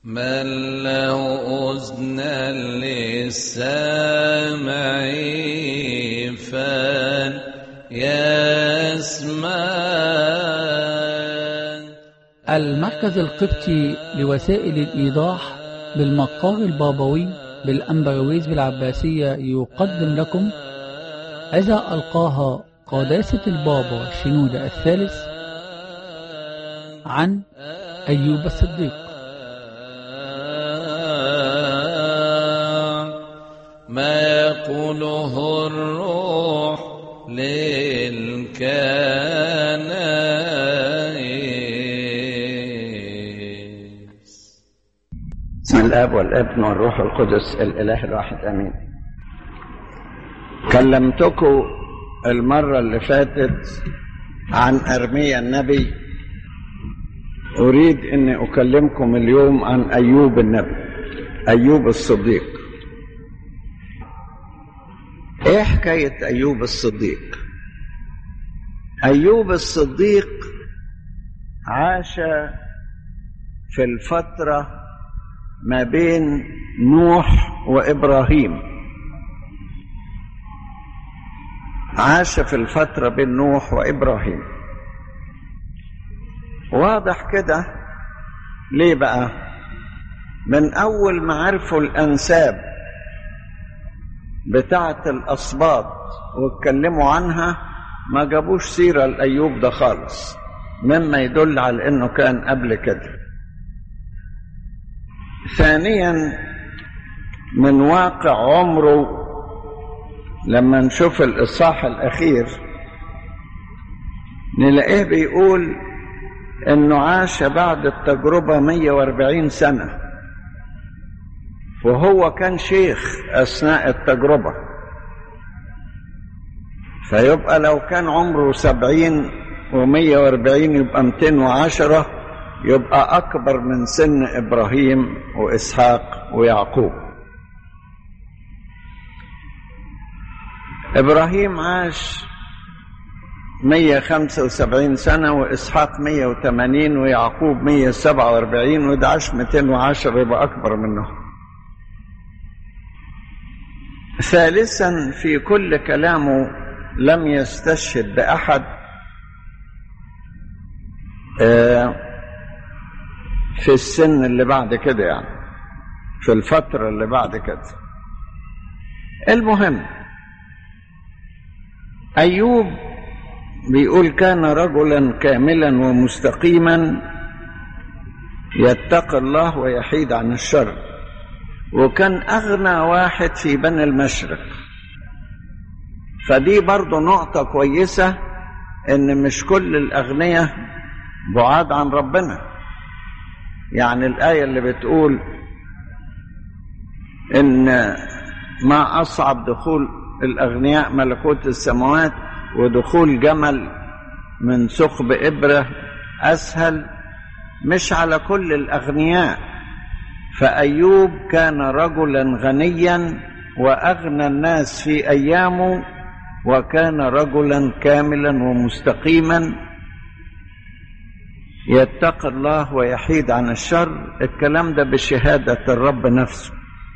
من له أذنا للسامع فليسمع المركز القبطي لوسائل الإيضاح بالمقار البابوي بالأنبرويز بالعباسية يقدم لكم إذا ألقاها قداسة البابا شنودة الثالث عن أيوب الصديق ما يقوله الروح للكنائس بسم الاب والابن والروح القدس الاله الواحد امين كلمتكم المره اللي فاتت عن ارميا النبي اريد اني اكلمكم اليوم عن ايوب النبي ايوب الصديق ايه حكايه ايوب الصديق ايوب الصديق عاش في الفتره ما بين نوح وابراهيم عاش في الفتره بين نوح وابراهيم واضح كده ليه بقى من اول ما عرفوا الانساب بتاعه الاسباط واتكلموا عنها ما جابوش سيره لايوب ده خالص مما يدل على انه كان قبل كده ثانيا من واقع عمره لما نشوف الاصحاح الاخير نلاقيه بيقول انه عاش بعد التجربه 140 سنه وهو كان شيخ اثناء التجربه فيبقى لو كان عمره سبعين ومية واربعين يبقى ميتين وعشرة يبقى أكبر من سن إبراهيم وإسحاق ويعقوب إبراهيم عاش مية خمسة وسبعين سنة وإسحاق مية وثمانين ويعقوب مية سبعة واربعين وده عاش ميتين وعشرة يبقى أكبر منه ثالثا في كل كلامه لم يستشهد بأحد في السن اللي بعد كده يعني في الفترة اللي بعد كده المهم أيوب بيقول كان رجلا كاملا ومستقيما يتقي الله ويحيد عن الشر وكان أغنى واحد في بني المشرق فدي برضو نقطة كويسة إن مش كل الأغنياء بعاد عن ربنا يعني الآية اللي بتقول إن ما أصعب دخول الأغنياء ملكوت السماوات ودخول جمل من ثقب إبرة أسهل مش على كل الأغنياء فأيوب كان رجلا غنيا وأغنى الناس في أيامه وكان رجلا كاملا ومستقيما يتقي الله ويحيد عن الشر الكلام ده بشهادة الرب نفسه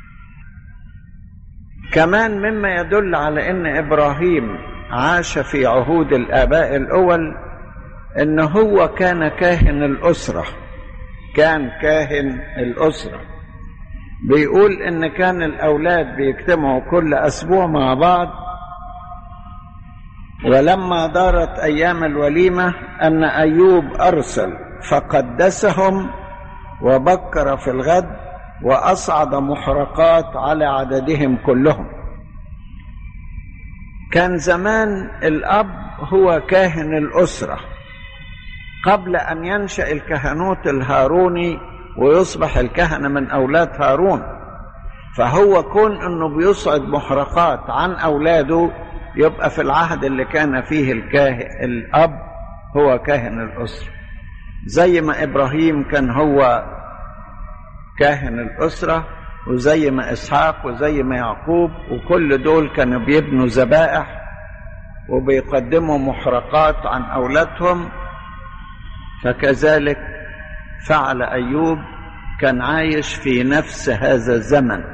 كمان مما يدل على ان ابراهيم عاش في عهود الاباء الاول ان هو كان كاهن الاسره كان كاهن الاسره بيقول ان كان الاولاد بيجتمعوا كل اسبوع مع بعض ولما دارت ايام الوليمه ان ايوب ارسل فقدسهم وبكر في الغد واصعد محرقات على عددهم كلهم كان زمان الاب هو كاهن الاسره قبل ان ينشا الكهنوت الهاروني ويصبح الكهنه من اولاد هارون فهو كون انه بيصعد محرقات عن اولاده يبقى في العهد اللي كان فيه الكاهن الاب هو كاهن الاسره زي ما ابراهيم كان هو كاهن الاسره وزي ما اسحاق وزي ما يعقوب وكل دول كانوا بيبنوا ذبائح وبيقدموا محرقات عن اولادهم فكذلك فعل ايوب كان عايش في نفس هذا الزمن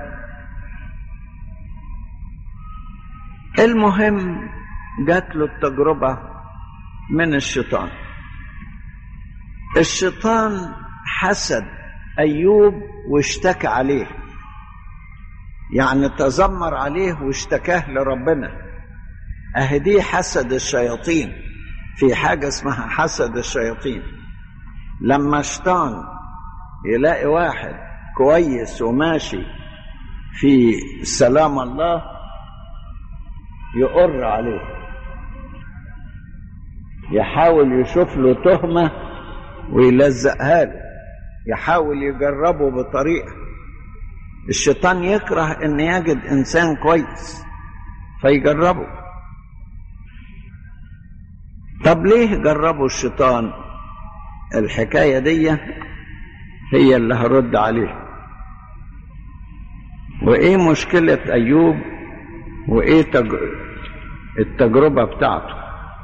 المهم جات له التجربة من الشيطان الشيطان حسد أيوب واشتكى عليه يعني تذمر عليه واشتكاه لربنا أهدي حسد الشياطين في حاجة اسمها حسد الشياطين لما شيطان يلاقي واحد كويس وماشي في سلام الله يقر عليه يحاول يشوف له تهمة ويلزقها له يحاول يجربه بطريقة الشيطان يكره ان يجد انسان كويس فيجربه طب ليه جربوا الشيطان الحكاية دي هي اللي هرد عليها وايه مشكلة ايوب وايه تج... التجربة بتاعته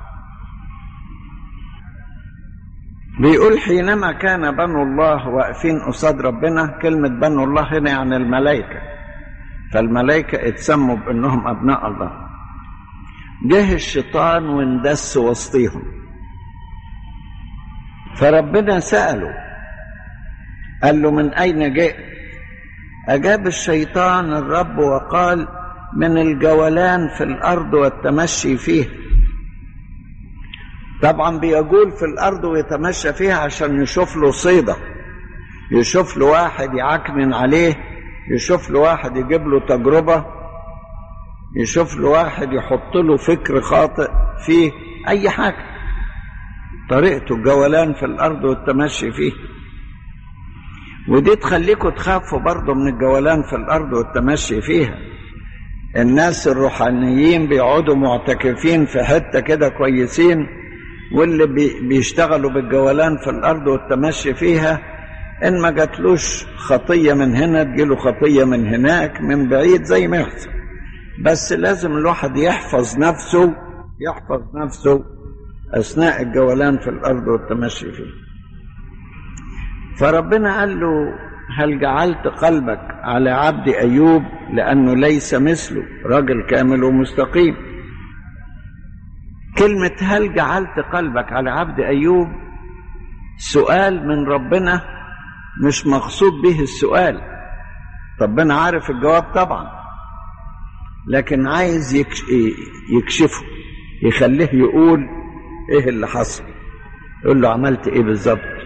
بيقول حينما كان بنو الله واقفين قصاد ربنا كلمة بنو الله هنا يعني الملائكة فالملائكة اتسموا بأنهم أبناء الله جه الشيطان واندس وسطيهم فربنا سأله قال له من أين جئت أجاب الشيطان الرب وقال من الجولان في الأرض والتمشي فيها طبعا بيجول في الارض ويتمشى فيها عشان يشوف له صيده يشوف له واحد يعكنن عليه يشوف له واحد يجيب له تجربه يشوف له واحد يحط له فكر خاطئ فيه اي حاجه طريقته الجولان في الارض والتمشي فيه ودي تخليكم تخافوا برضه من الجولان في الارض والتمشي فيها الناس الروحانيين بيقعدوا معتكفين في حته كده كويسين واللي بي بيشتغلوا بالجولان في الارض والتمشي فيها ان ما جاتلوش خطيه من هنا تجيله خطيه من هناك من بعيد زي ما يحصل بس لازم الواحد يحفظ نفسه يحفظ نفسه اثناء الجولان في الارض والتمشي فيه فربنا قال له هل جعلت قلبك على عبد ايوب لانه ليس مثله راجل كامل ومستقيم كلمة هل جعلت قلبك على عبد أيوب سؤال من ربنا مش مقصود به السؤال ربنا عارف الجواب طبعا لكن عايز يكش يكشفه يخليه يقول ايه اللي حصل يقول له عملت ايه بالظبط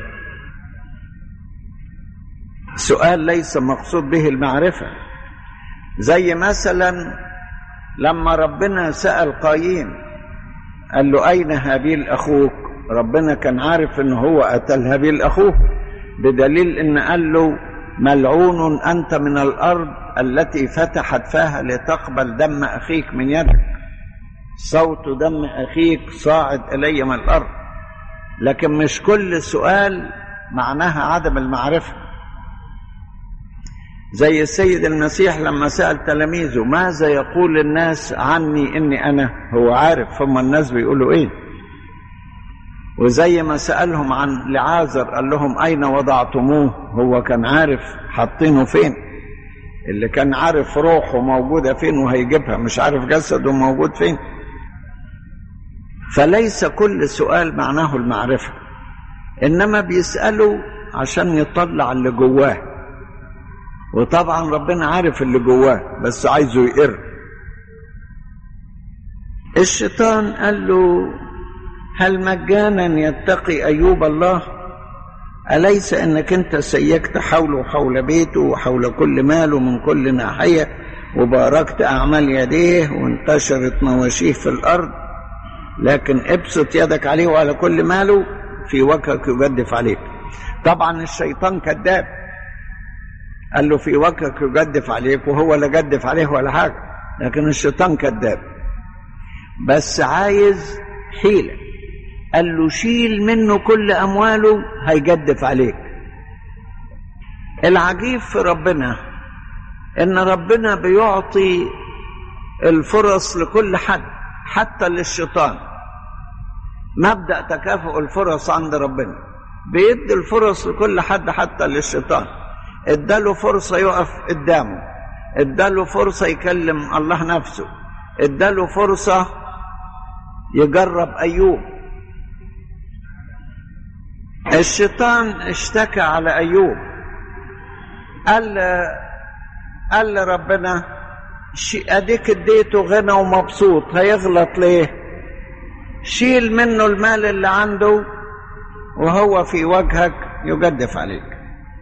سؤال ليس مقصود به المعرفة زي مثلا لما ربنا سأل قايين قال له أين هابيل أخوك ربنا كان عارف أنه هو قتل هابيل أخوه بدليل أن قال له ملعون أنت من الأرض التي فتحت فاها لتقبل دم أخيك من يدك صوت دم أخيك صاعد إلي من الأرض لكن مش كل سؤال معناها عدم المعرفة زي السيد المسيح لما سأل تلاميذه ماذا يقول الناس عني إني أنا هو عارف هم الناس بيقولوا إيه وزي ما سألهم عن لعازر قال لهم أين وضعتموه هو كان عارف حاطينه فين اللي كان عارف روحه موجودة فين وهيجيبها مش عارف جسده موجود فين فليس كل سؤال معناه المعرفة إنما بيسألوا عشان يطلع اللي جواه وطبعا ربنا عارف اللي جواه بس عايزه يقر الشيطان قال له هل مجانا يتقي ايوب الله اليس انك انت سيكت حوله وحول بيته وحول كل ماله من كل ناحيه وباركت اعمال يديه وانتشرت مواشيه في الارض لكن ابسط يدك عليه وعلى كل ماله في وجهك يجدف عليك طبعا الشيطان كذاب قال له في وجهك يجدف عليك وهو لا جدف عليه ولا حاجة لكن الشيطان كذاب بس عايز حيلة قال له شيل منه كل أمواله هيجدف عليك العجيب في ربنا إن ربنا بيعطي الفرص لكل حد حتى للشيطان مبدأ تكافؤ الفرص عند ربنا بيدي الفرص لكل حد حتى للشيطان اداله فرصة يقف قدامه اداله فرصة يكلم الله نفسه اداله فرصة يجرب أيوب الشيطان اشتكى على أيوب قال قال لربنا اديك اديته غنى ومبسوط هيغلط ليه شيل منه المال اللي عنده وهو في وجهك يجدف عليك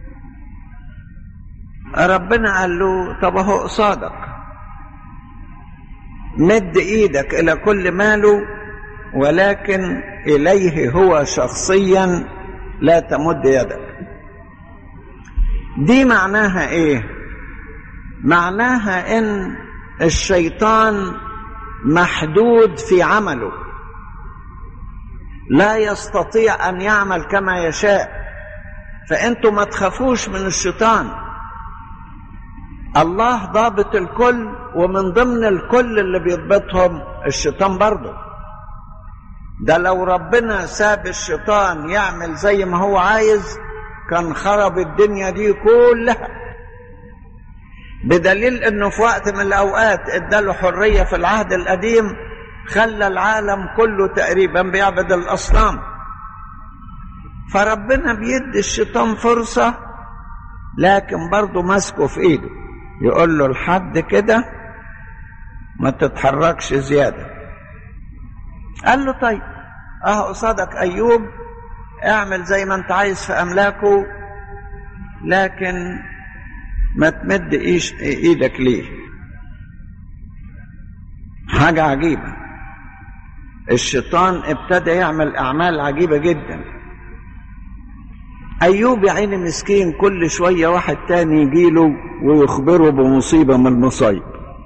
ربنا قال له طب هو قصادك مد ايدك الى كل ماله ولكن اليه هو شخصيا لا تمد يدك دي معناها ايه معناها ان الشيطان محدود في عمله لا يستطيع ان يعمل كما يشاء فانتوا ما تخافوش من الشيطان الله ضابط الكل ومن ضمن الكل اللي بيضبطهم الشيطان برضه ده لو ربنا ساب الشيطان يعمل زي ما هو عايز كان خرب الدنيا دي كلها بدليل انه في وقت من الاوقات اداله حريه في العهد القديم خلى العالم كله تقريبا بيعبد الاصنام فربنا بيدي الشيطان فرصه لكن برضه ماسكه في ايده يقول له لحد كده ما تتحركش زياده قال له طيب اه قصادك ايوب اعمل زي ما انت عايز في املاكه لكن ما تمد إيش ايدك ليه حاجة عجيبة الشيطان ابتدى يعمل اعمال عجيبة جدا ايوب يا عيني مسكين كل شوية واحد تاني يجيله ويخبره بمصيبة من المصايب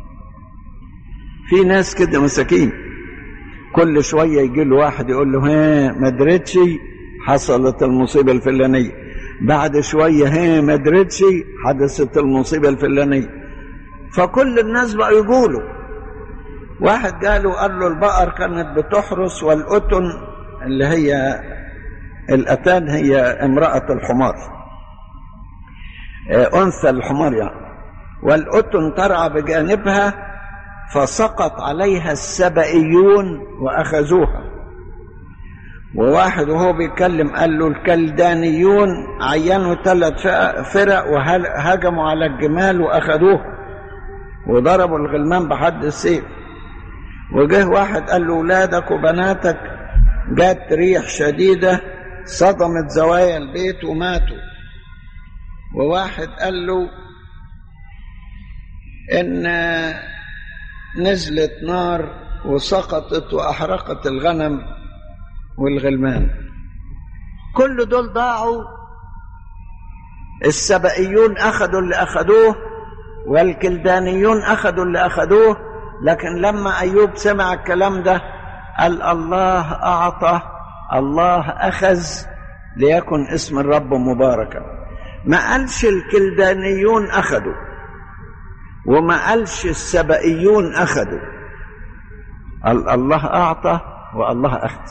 في ناس كده مساكين كل شوية يجي له واحد يقول له ها ما درتش حصلت المصيبة الفلانية بعد شوية ها ما درتش حدثت المصيبة الفلانية فكل الناس بقى يقولوا واحد قالوا قال له البقر كانت بتحرس والأتن اللي هي الأتان هي امرأة الحمار أنثى الحمار يعني والأتن ترعى بجانبها فسقط عليها السبئيون واخذوها وواحد وهو بيتكلم قال له الكلدانيون عينوا ثلاث فرق وهجموا على الجمال واخذوها وضربوا الغلمان بحد السيف وجه واحد قال له ولادك وبناتك جت ريح شديده صدمت زوايا البيت وماتوا وواحد قال له ان نزلت نار وسقطت واحرقت الغنم والغلمان كل دول ضاعوا السبئيون اخذوا اللي اخذوه والكلدانيون اخذوا اللي اخذوه لكن لما ايوب سمع الكلام ده قال الله اعطى الله اخذ ليكن اسم الرب مباركا ما قالش الكلدانيون اخذوا وما قالش السبئيون اخذوا قال الله اعطى والله اخذ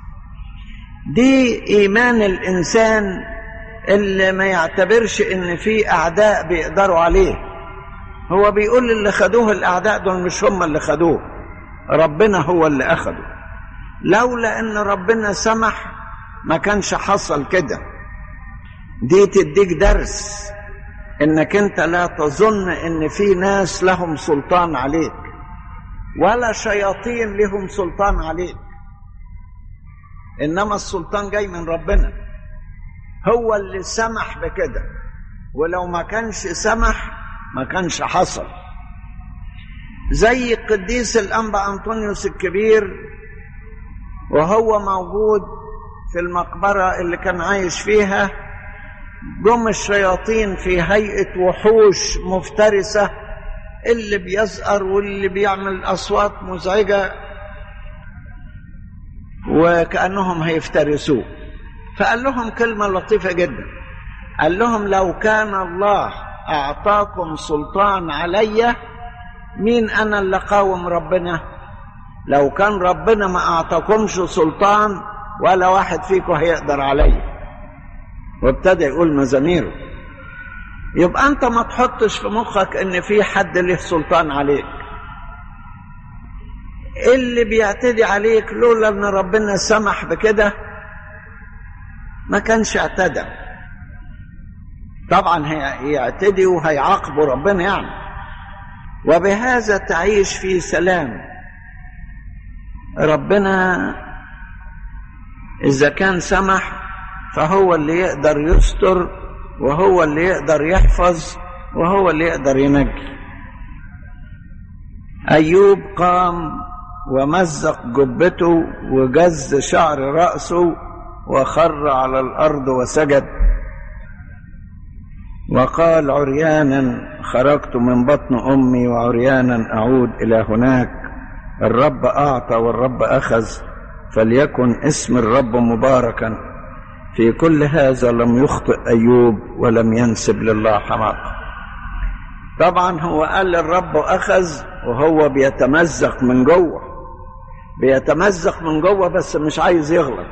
دي ايمان الانسان اللي ما يعتبرش ان في اعداء بيقدروا عليه هو بيقول اللي خدوه الاعداء دول مش هم اللي خدوه ربنا هو اللي اخده لولا ان ربنا سمح ما كانش حصل كده دي تديك درس انك انت لا تظن ان في ناس لهم سلطان عليك ولا شياطين لهم سلطان عليك انما السلطان جاي من ربنا هو اللي سمح بكده ولو ما كانش سمح ما كانش حصل زي قديس الانبا انطونيوس الكبير وهو موجود في المقبره اللي كان عايش فيها جم الشياطين في هيئه وحوش مفترسه اللي بيزقر واللي بيعمل اصوات مزعجه وكانهم هيفترسوه فقال لهم كلمه لطيفه جدا قال لهم لو كان الله اعطاكم سلطان علي مين انا اللي قاوم ربنا لو كان ربنا ما اعطاكمش سلطان ولا واحد فيكم هيقدر عليا وابتدى يقول مزاميره يبقى انت ما تحطش في مخك ان في حد له سلطان عليك اللي بيعتدي عليك لولا ان ربنا سمح بكده ما كانش اعتدى طبعا هيعتدي وهيعاقبه ربنا يعني وبهذا تعيش في سلام ربنا اذا كان سمح فهو اللي يقدر يستر وهو اللي يقدر يحفظ وهو اللي يقدر ينجي ايوب قام ومزق جبته وجز شعر راسه وخر على الارض وسجد وقال عريانا خرجت من بطن امي وعريانا اعود الى هناك الرب اعطى والرب اخذ فليكن اسم الرب مباركا في كل هذا لم يخطئ ايوب ولم ينسب لله حماقه طبعا هو قال الرب اخذ وهو بيتمزق من جوه بيتمزق من جوه بس مش عايز يغلط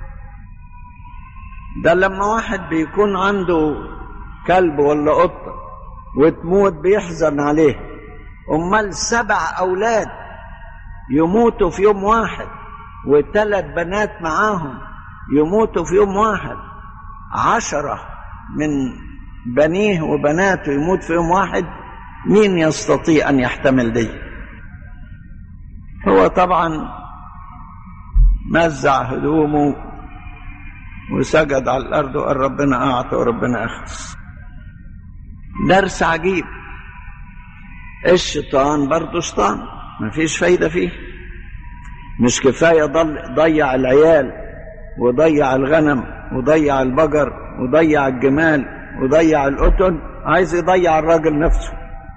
ده لما واحد بيكون عنده كلب ولا قطة وتموت بيحزن عليه أمال سبع أولاد يموتوا في يوم واحد وثلاث بنات معاهم يموتوا في يوم واحد عشرة من بنيه وبناته يموت في يوم واحد مين يستطيع أن يحتمل دي هو طبعا مزع هدومه وسجد على الأرض وقال ربنا أعطى وربنا أخذ درس عجيب الشيطان برضه شيطان مفيش فايدة فيه مش كفاية ضل ضيع العيال وضيع الغنم وضيع البقر وضيع الجمال وضيع القطن عايز يضيع الراجل نفسه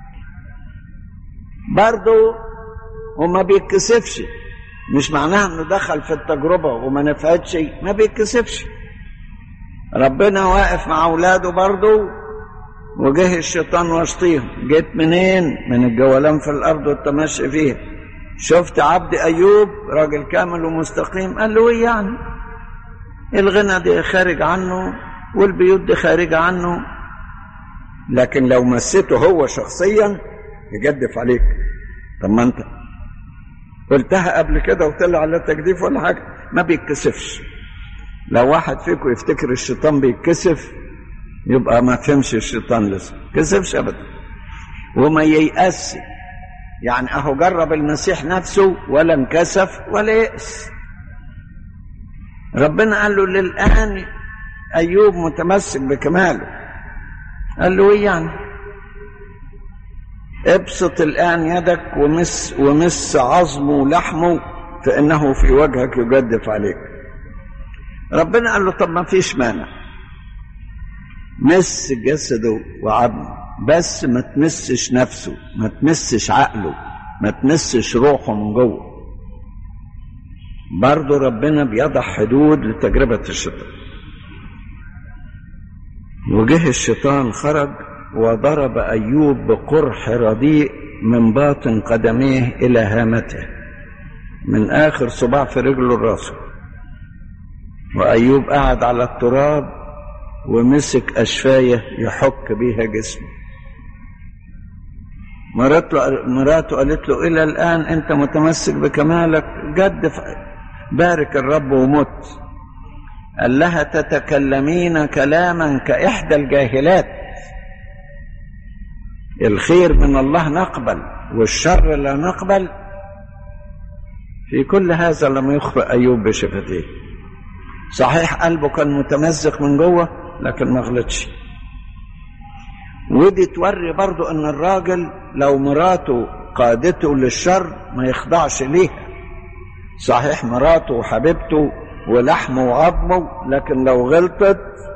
برضه وما بيتكسفش مش معناها انه دخل في التجربة وما نفعتش ما بيتكسفش ربنا واقف مع اولاده برضه وجه الشيطان وسطيهم جيت منين من الجولان في الارض والتمشي فيها شفت عبد ايوب راجل كامل ومستقيم قال له ايه يعني الغنى دي خارج عنه والبيوت دي خارجة عنه لكن لو مسيته هو شخصيا يجدف عليك طب ما انت قلتها قبل كده وطلع على تجديف ولا حاجة ما بيتكسفش لو واحد فيكم يفتكر الشيطان بيتكسف يبقى ما فهمش الشيطان لسه كسفش ابدا وما ييأس يعني اهو جرب المسيح نفسه ولا انكسف ولا يأس ربنا قال له للآن أيوب متمسك بكماله قال له إيه يعني ابسط الآن يدك ومس ومس عظمه ولحمه فإنه في وجهك يجدف عليك ربنا قال له طب ما فيش مانع مس جسده وعظمه بس ما تمسش نفسه ما تمسش عقله ما تمسش روحه من جوه برضه ربنا بيضع حدود لتجربة الشيطان وجه الشيطان خرج وضرب أيوب بقرح رديء من باطن قدميه إلى هامته من آخر صباع في رجله راسه وأيوب قعد على التراب ومسك أشفاية يحك بيها جسمه مراته مراته قالت له إلى الآن أنت متمسك بكمالك جد بارك الرب ومت قال لها تتكلمين كلاما كإحدى الجاهلات الخير من الله نقبل والشر لا نقبل في كل هذا لم يخطئ أيوب بشفتيه صحيح قلبه كان متمزق من جوه لكن ما غلطش ودي توري برضو ان الراجل لو مراته قادته للشر ما يخضعش ليها صحيح مراته وحبيبته ولحمه وعظمه لكن لو غلطت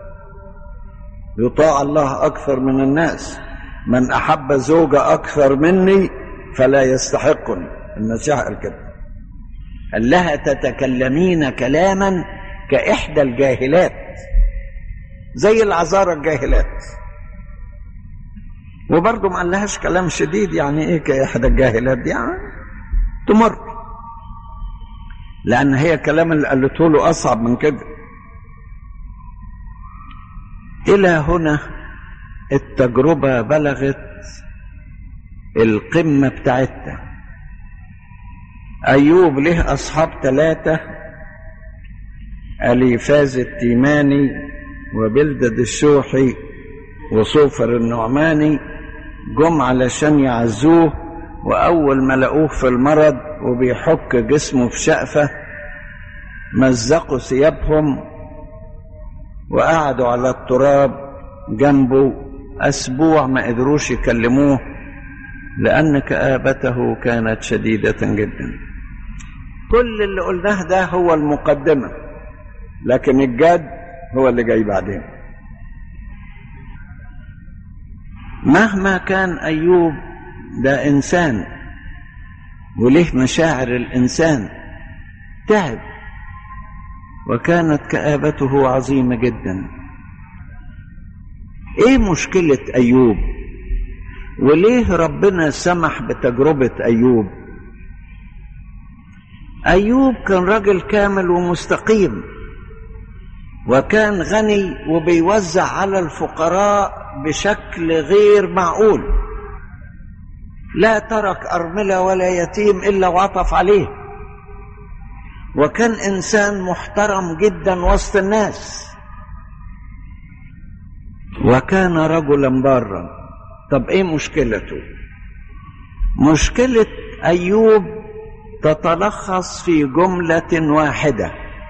يطاع الله اكثر من الناس من احب زوجة اكثر مني فلا يستحقني المسيح قال كده قال لها تتكلمين كلاما كاحدى الجاهلات زي العذارى الجاهلات وبرضه ما قالهاش كلام شديد يعني ايه كاحدى الجاهلات دي يعني تمر لان هي كلام اللي قالته له اصعب من كده الى هنا التجربة بلغت القمة بتاعتها أيوب له أصحاب ثلاثة أليفاز التيماني وبلدد الشوحي وصوفر النعماني جم علشان يعزوه وأول ما لقوه في المرض وبيحك جسمه في شقفة مزقوا ثيابهم وقعدوا على التراب جنبه أسبوع ما قدروش يكلموه لأن كآبته كانت شديدة جدا كل اللي قلناه ده هو المقدمة لكن الجد هو اللي جاي بعدين مهما كان أيوب ده إنسان وليه مشاعر الإنسان تعب وكانت كآبته عظيمة جدا ايه مشكلة ايوب وليه ربنا سمح بتجربة ايوب ايوب كان راجل كامل ومستقيم وكان غني وبيوزع على الفقراء بشكل غير معقول لا ترك ارمله ولا يتيم الا وعطف عليه وكان انسان محترم جدا وسط الناس وكان رجلا بارا طب ايه مشكلته مشكله ايوب تتلخص في جمله واحده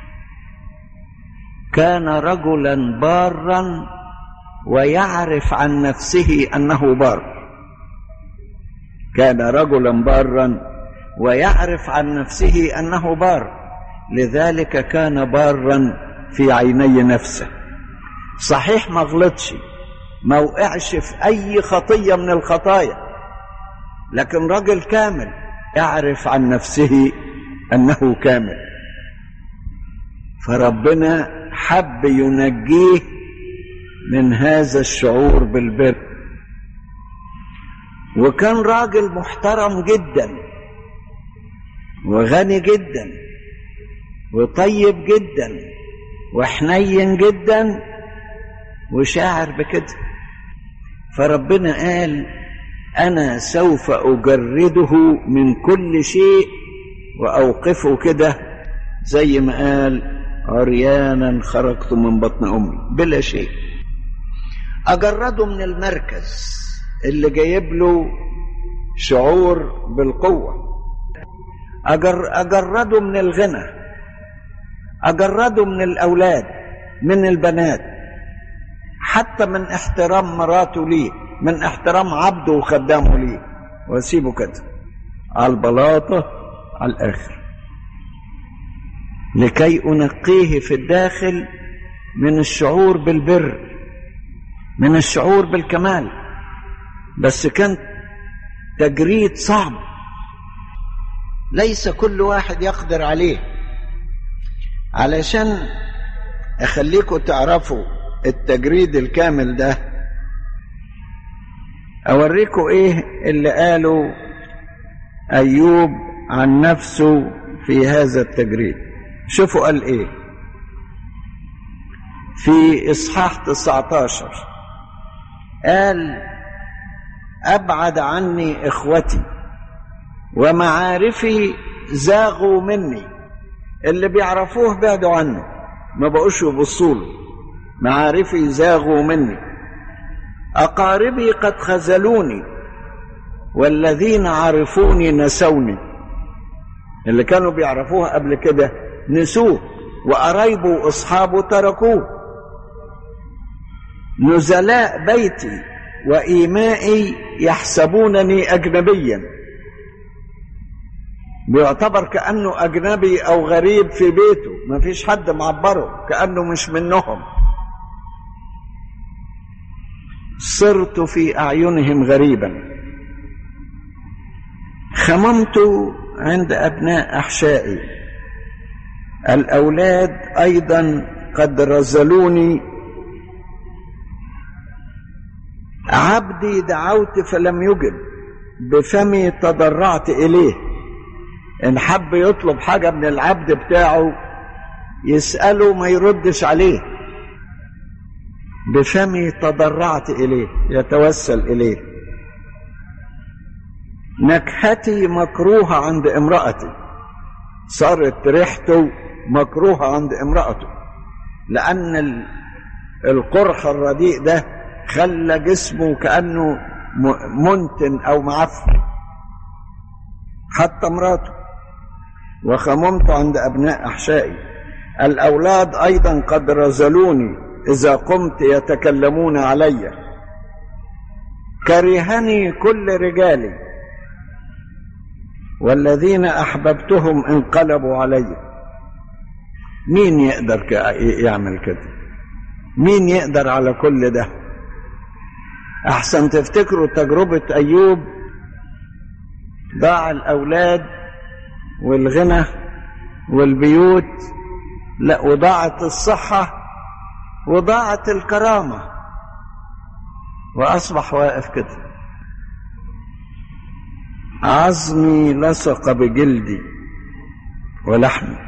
كان رجلا بارا ويعرف عن نفسه انه بار كان رجلا بارا ويعرف عن نفسه انه بار لذلك كان بارا في عيني نفسه صحيح ما غلطش ما وقعش في اي خطيه من الخطايا لكن رجل كامل يعرف عن نفسه انه كامل فربنا حب ينجيه من هذا الشعور بالبر وكان راجل محترم جدا وغني جدا وطيب جدا وحنين جدا وشاعر بكده فربنا قال انا سوف اجرده من كل شيء واوقفه كده زي ما قال عريانا خرجت من بطن امي بلا شيء اجرده من المركز اللي جايب له شعور بالقوه أجر أجرده من الغنى أجرده من الأولاد من البنات حتى من احترام مراته ليه من احترام عبده وخدامه ليه واسيبه كده على البلاطة على الآخر لكي أنقيه في الداخل من الشعور بالبر من الشعور بالكمال بس كان تجريد صعب ليس كل واحد يقدر عليه علشان اخليكم تعرفوا التجريد الكامل ده اوريكم ايه اللي قاله ايوب عن نفسه في هذا التجريد شوفوا قال ايه في اصحاح 19 قال ابعد عني اخوتي ومعارفي زاغوا مني اللي بيعرفوه بعدوا عنه ما بقوش يبصوا له معارفي زاغوا مني اقاربي قد خذلوني والذين عرفوني نسوني اللي كانوا بيعرفوه قبل كده نسوه وقرايبه واصحابه تركوه نزلاء بيتي وايمائي يحسبونني اجنبيا بيعتبر كأنه أجنبي أو غريب في بيته ما فيش حد معبره كأنه مش منهم صرت في أعينهم غريبا خممت عند أبناء أحشائي الأولاد أيضا قد رزلوني عبدي دعوت فلم يجب بفمي تضرعت إليه ان حب يطلب حاجة من العبد بتاعه يسأله ما يردش عليه بفمي تضرعت إليه يتوسل إليه نكهتي مكروهة عند امرأتي صارت ريحته مكروهة عند امرأته لأن ال- القرح الرديء ده خلى جسمه كأنه م- منتن أو معفن حتى مراته وخممت عند أبناء أحشائي الأولاد أيضا قد رزلوني إذا قمت يتكلمون علي كرهني كل رجالي والذين أحببتهم انقلبوا علي مين يقدر ك- يعمل كده مين يقدر على كل ده أحسن تفتكروا تجربة أيوب ضاع الأولاد والغنى والبيوت لا وضاعت الصحة وضاعت الكرامة وأصبح واقف كده عظمي لصق بجلدي ولحمي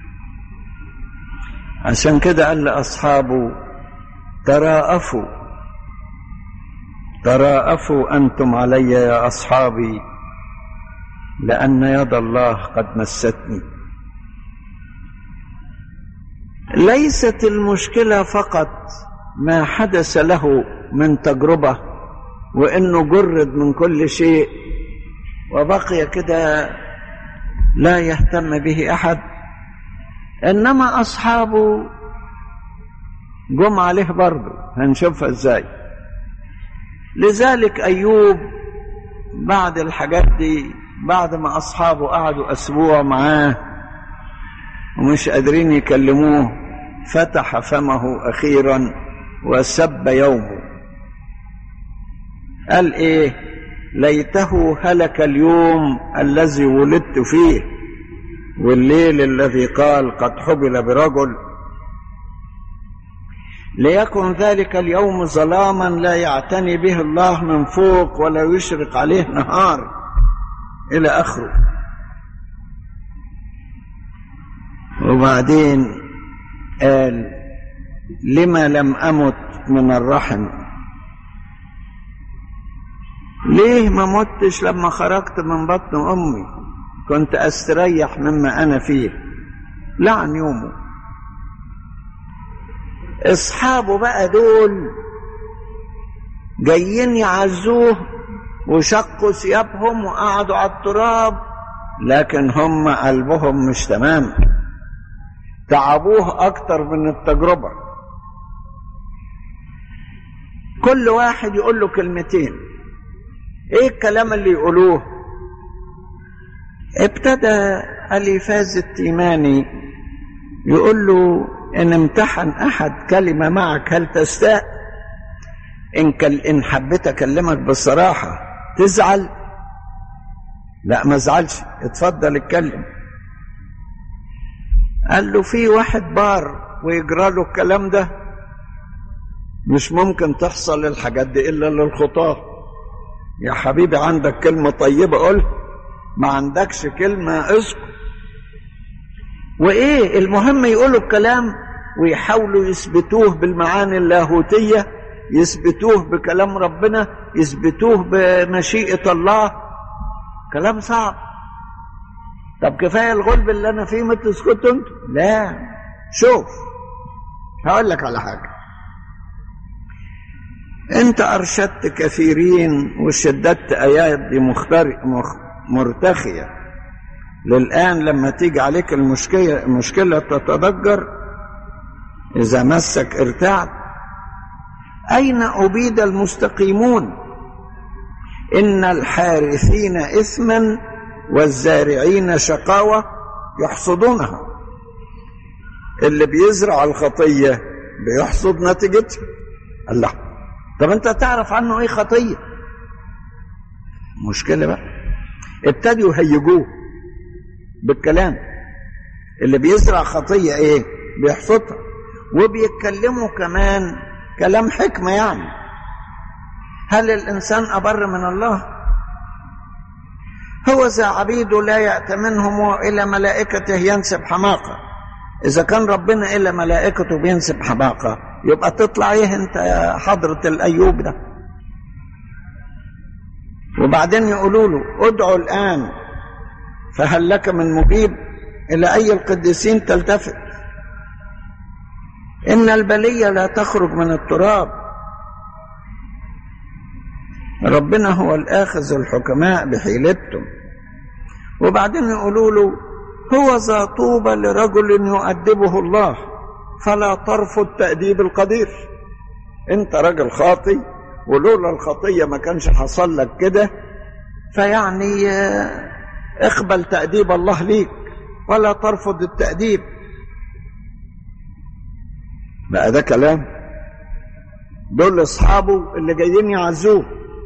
عشان كده قال لأصحابه تراءفوا تراءفوا أنتم علي يا أصحابي لأن يد الله قد مستني ليست المشكلة فقط ما حدث له من تجربة وإنه جرد من كل شيء وبقي كده لا يهتم به أحد إنما أصحابه جم عليه برضه هنشوفها إزاي لذلك أيوب بعد الحاجات دي بعد ما أصحابه قعدوا أسبوع معاه ومش قادرين يكلموه فتح فمه أخيرا وسب يومه قال إيه ليته هلك اليوم الذي ولدت فيه والليل الذي قال قد حبل برجل ليكن ذلك اليوم ظلاما لا يعتني به الله من فوق ولا يشرق عليه نهار إلى آخره وبعدين قال لما لم أمت من الرحم ليه ما متش لما خرجت من بطن أمي كنت أستريح مما أنا فيه لعن يومه أصحابه بقى دول جايين يعزوه وشقوا ثيابهم وقعدوا على التراب لكن هم قلبهم مش تمام تعبوه أكتر من التجربة كل واحد يقول له كلمتين ايه الكلام اللي يقولوه ابتدى اليفاز التيماني يقول له ان امتحن احد كلمه معك هل تستاء ان كل ان حبيت اكلمك بصراحه تزعل لا ما ازعلش اتفضل اتكلم قال له في واحد بار ويجرى له الكلام ده مش ممكن تحصل الحاجات دي الا للخطاه يا حبيبي عندك كلمة طيبة قول ما عندكش كلمة اسكت وإيه المهم يقولوا الكلام ويحاولوا يثبتوه بالمعاني اللاهوتية يثبتوه بكلام ربنا يثبتوه بمشيئة الله كلام صعب طب كفاية الغلب اللي أنا فيه ما تسكتوا انتوا لا شوف هقول لك على حاجة انت ارشدت كثيرين وشددت ايات دي مختر... مخ... مرتخيه للان لما تيجي عليك المشكله المشكله تتضجر اذا مسك ارتعد اين ابيد المستقيمون ان الحارثين اثما والزارعين شقاوه يحصدونها اللي بيزرع الخطيه بيحصد نتيجتها الله طب انت تعرف عنه ايه خطيه مشكله بقى ابتدوا يهيجوه بالكلام اللي بيزرع خطيه ايه بيحصدها وبيتكلموا كمان كلام حكمه يعني هل الانسان ابر من الله هو ذا عبيده لا يأتمنهم إلى ملائكته ينسب حماقة إذا كان ربنا إلى ملائكته بينسب حماقة يبقى تطلع ايه انت يا حضرة الايوب ده وبعدين يقولوا له ادعوا الان فهل لك من مجيب الى اي القديسين تلتفت ان البليه لا تخرج من التراب ربنا هو الاخذ الحكماء بحيلتهم وبعدين يقولوا له هو ذا طوبى لرجل يؤدبه الله فلا ترفض تأديب القدير انت راجل خاطي ولولا الخطية ما كانش حصل لك كده فيعني اقبل تأديب الله ليك ولا ترفض التأديب بقى ده كلام دول اصحابه اللي جايين يعزوه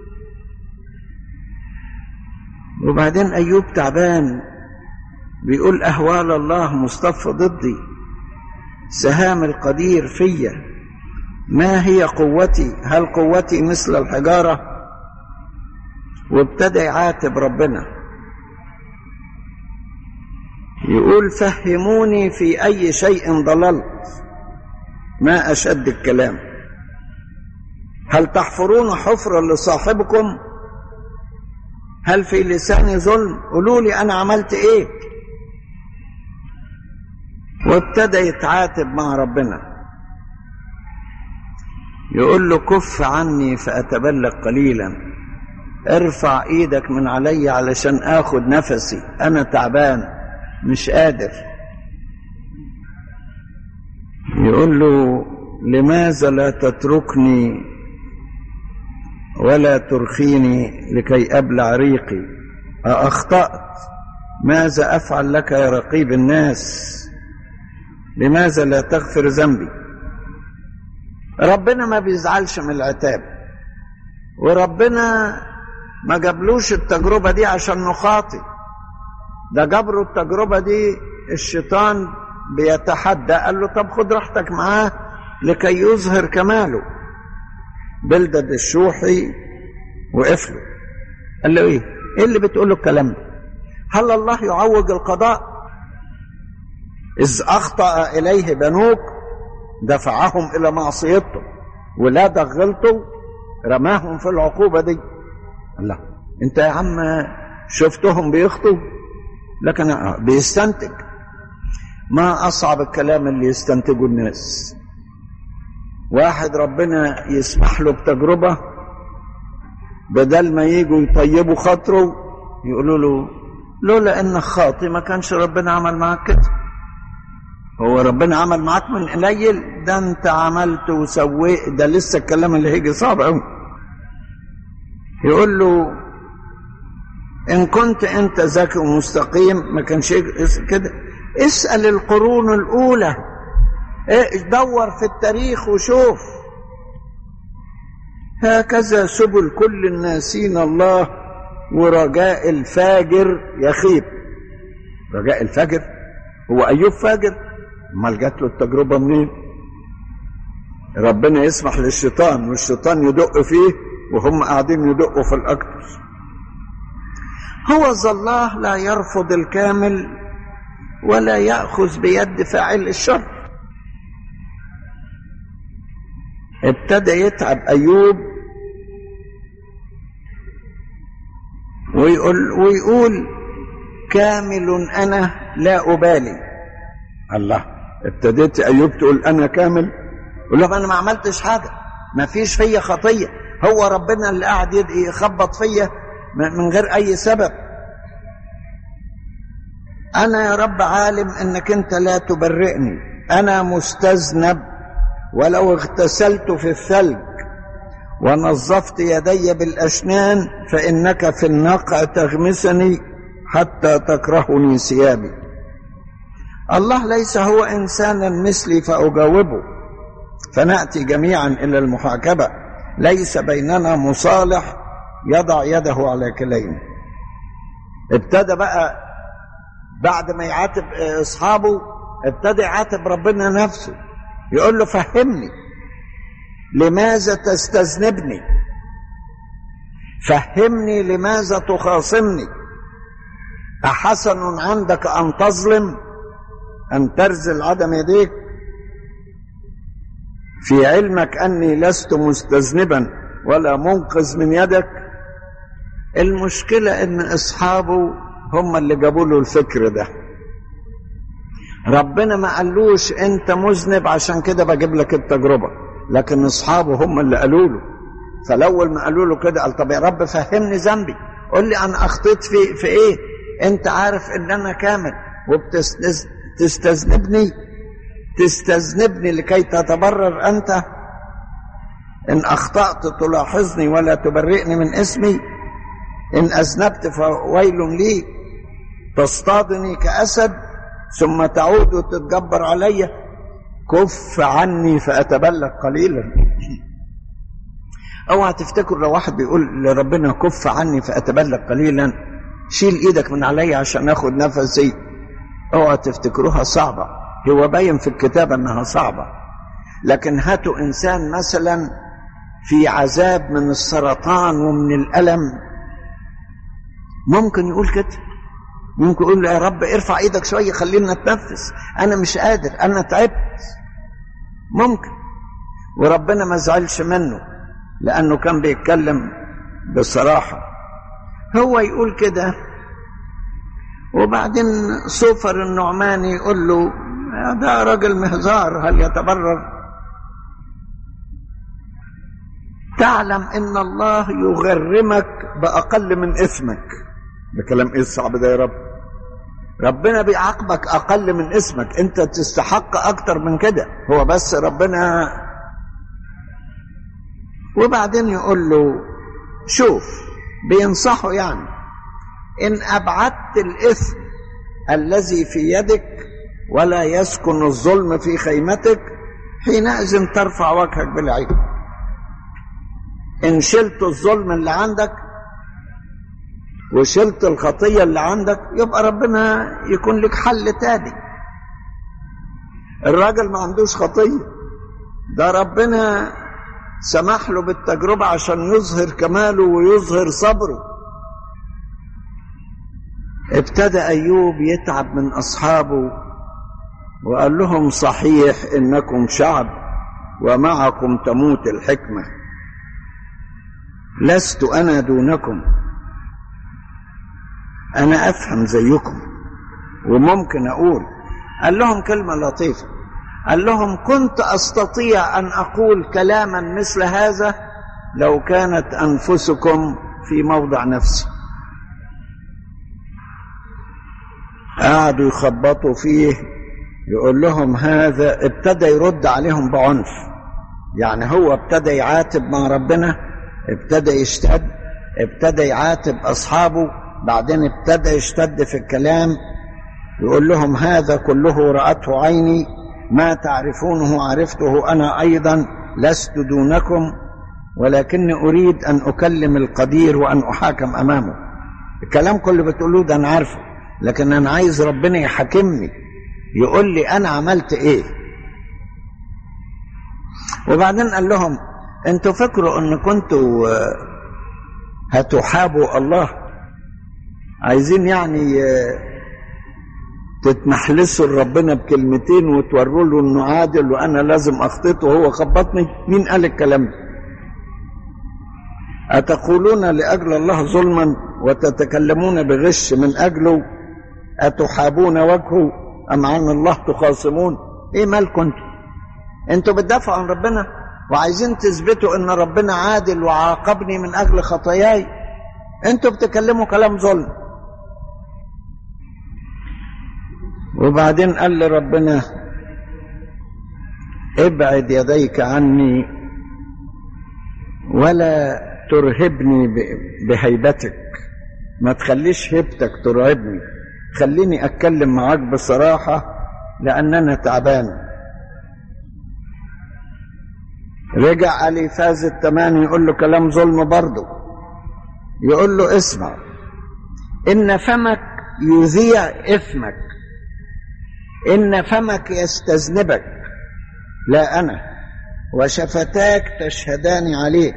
وبعدين ايوب تعبان بيقول اهوال الله مصطفى ضدي سهام القدير فيا ما هي قوتي هل قوتي مثل الحجاره وابتدى يعاتب ربنا يقول فهموني في اي شيء ضللت ما اشد الكلام هل تحفرون حفرا لصاحبكم هل في لساني ظلم قولوا لي انا عملت ايه وابتدى يتعاتب مع ربنا يقول له كف عني فاتبلغ قليلا ارفع ايدك من علي علشان اخد نفسي انا تعبان مش قادر يقول له لماذا لا تتركني ولا ترخيني لكي ابلع ريقي أأخطأت ماذا أفعل لك يا رقيب الناس لماذا لا تغفر ذنبي ربنا ما بيزعلش من العتاب وربنا ما جابلوش التجربة دي عشان نخاطي ده جابره التجربة دي الشيطان بيتحدى قال له طب خد راحتك معاه لكي يظهر كماله بلدد الشوحي وقف له قال له ايه ايه اللي بتقول له الكلام ده هل الله يعوج القضاء اذ اخطا اليه بنوك دفعهم الى معصيته ولادك غلطوا رماهم في العقوبه دي الله انت يا عم شفتهم بيخطوا لكن بيستنتج ما اصعب الكلام اللي يستنتجه الناس واحد ربنا يسمح له بتجربه بدل ما يجوا يطيبوا خاطره يقولوا له لولا انك خاطي ما كانش ربنا عمل معاك كده هو ربنا عمل معاك من قليل ده انت عملت وسويت ده لسه الكلام اللي هيجي صعب قوي يقول له ان كنت انت ذكي ومستقيم ما كانش كده اسال القرون الاولى دور في التاريخ وشوف هكذا سبل كل الناسين الله ورجاء الفاجر يخيب رجاء الفاجر هو ايوب فاجر امال جات له التجربه منين ربنا يسمح للشيطان والشيطان يدق فيه وهم قاعدين يدقوا في الاكتر هو ذا الله لا يرفض الكامل ولا ياخذ بيد فاعل الشر ابتدى يتعب ايوب ويقول ويقول كامل انا لا ابالي الله ابتديت ايوب تقول انا كامل يقول له انا ما عملتش حاجه ما فيش فيا خطيه هو ربنا اللي قاعد يخبط فيا من غير اي سبب انا يا رب عالم انك انت لا تبرئني انا مستذنب ولو اغتسلت في الثلج ونظفت يدي بالاشنان فانك في النقع تغمسني حتى تكرهني ثيابي الله ليس هو انسانا مثلي فاجاوبه فناتي جميعا الى المحاكمه ليس بيننا مصالح يضع يده على كلينا ابتدى بقى بعد ما يعاتب اصحابه ابتدى يعاتب ربنا نفسه يقول له فهمني لماذا تستذنبني فهمني لماذا تخاصمني أحسن عندك أن تظلم أن ترزل عدم يديك في علمك أني لست مستذنبا ولا منقذ من يدك المشكلة إن أصحابه هم اللي جابوا له الفكر ده ربنا ما قالوش أنت مذنب عشان كده بجيب لك التجربة لكن أصحابه هم اللي قالوا له فالأول ما قالوا له كده قال طب يا رب فهمني ذنبي قول لي أنا أخطيت في في إيه أنت عارف إن أنا كامل وبتستذنبني تستذنبني لكي تتبرر أنت إن أخطأت تلاحظني ولا تبرئني من اسمي إن أذنبت فويل لي تصطادني كأسد ثم تعود وتتجبر علي كف عني فأتبلغ قليلا اوعى تفتكر لو واحد بيقول لربنا كف عني فأتبلغ قليلا شيل ايدك من عليا عشان اخد نفسي اوعى تفتكروها صعبة هو باين في الكتاب انها صعبة لكن هاتوا انسان مثلا في عذاب من السرطان ومن الألم ممكن يقول كده ممكن يقول يا رب ارفع ايدك شوية خلينا نتنفس انا مش قادر انا تعبت ممكن وربنا ما زعلش منه لانه كان بيتكلم بصراحة هو يقول كده وبعدين سوفر النعماني يقول له ده راجل مهزار هل يتبرر تعلم ان الله يغرمك باقل من اسمك ده كلام ايه الصعب ده يا رب ربنا بيعاقبك اقل من اسمك انت تستحق اكتر من كده هو بس ربنا وبعدين يقول له شوف بينصحه يعني ان ابعدت الاثم الذي في يدك ولا يسكن الظلم في خيمتك حينئذ ترفع وجهك بالعين ان شلت الظلم اللي عندك وشلت الخطية اللي عندك يبقى ربنا يكون لك حل تاني الراجل ما عندوش خطية ده ربنا سمح له بالتجربة عشان يظهر كماله ويظهر صبره ابتدى أيوب يتعب من أصحابه وقال لهم صحيح إنكم شعب ومعكم تموت الحكمة لست أنا دونكم أنا أفهم زيكم وممكن أقول قال لهم كلمة لطيفة قال لهم كنت أستطيع أن أقول كلاما مثل هذا لو كانت أنفسكم في موضع نفسي قعدوا يخبطوا فيه يقول لهم هذا ابتدى يرد عليهم بعنف يعني هو ابتدى يعاتب مع ربنا ابتدى يشتد ابتدى يعاتب أصحابه بعدين ابتدى يشتد في الكلام يقول لهم هذا كله رأته عيني ما تعرفونه عرفته أنا أيضا لست دونكم ولكني أريد أن أكلم القدير وأن أحاكم أمامه الكلام كله بتقولوه ده أنا عارفه لكن أنا عايز ربنا يحاكمني يقول لي أنا عملت إيه وبعدين قال لهم انتوا فكروا ان كنتوا هتحابوا الله عايزين يعني تتمحلسوا لربنا بكلمتين وتوروا له انه عادل وانا لازم اخطئه وهو خبطني مين قال الكلام ده اتقولون لاجل الله ظلما وتتكلمون بغش من اجله اتحابون وجهه ام عن الله تخاصمون ايه مالكم انتوا انتوا بتدافعوا عن ربنا وعايزين تثبتوا ان ربنا عادل وعاقبني من اجل خطاياي انتوا بتكلموا كلام ظلم وبعدين قال لربنا ابعد يديك عني ولا ترهبني بهيبتك ما تخليش هيبتك ترعبني خليني اتكلم معاك بصراحة لان انا تعبان رجع علي فاز التماني يقول له كلام ظلم برضه يقول له اسمع ان فمك يذيع اثمك ان فمك يستذنبك لا انا وشفتاك تشهدان عليك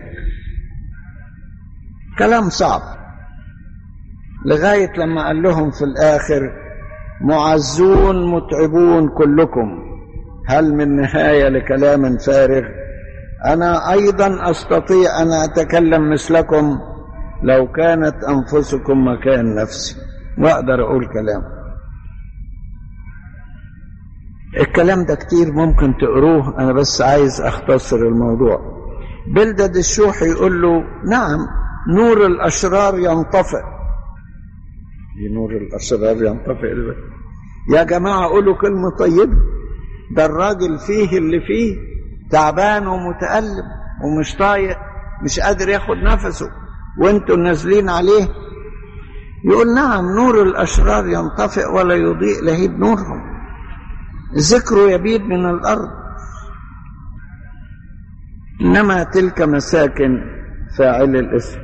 كلام صعب لغايه لما قال لهم في الاخر معزون متعبون كلكم هل من نهاية لكلام فارغ أنا أيضا أستطيع أن أتكلم مثلكم لو كانت أنفسكم مكان نفسي وأقدر أقول كلام الكلام ده كتير ممكن تقروه أنا بس عايز أختصر الموضوع بلدد الشوح يقول له نعم نور الأشرار ينطفئ نور الأشرار ينطفئ يا جماعة قولوا كلمة طيبة ده الراجل فيه اللي فيه تعبان ومتألم ومش طايق مش قادر ياخد نفسه وانتوا نازلين عليه يقول نعم نور الأشرار ينطفئ ولا يضيء لهيب نورهم ذكره يبيد من الأرض إنما تلك مساكن فاعل الإثم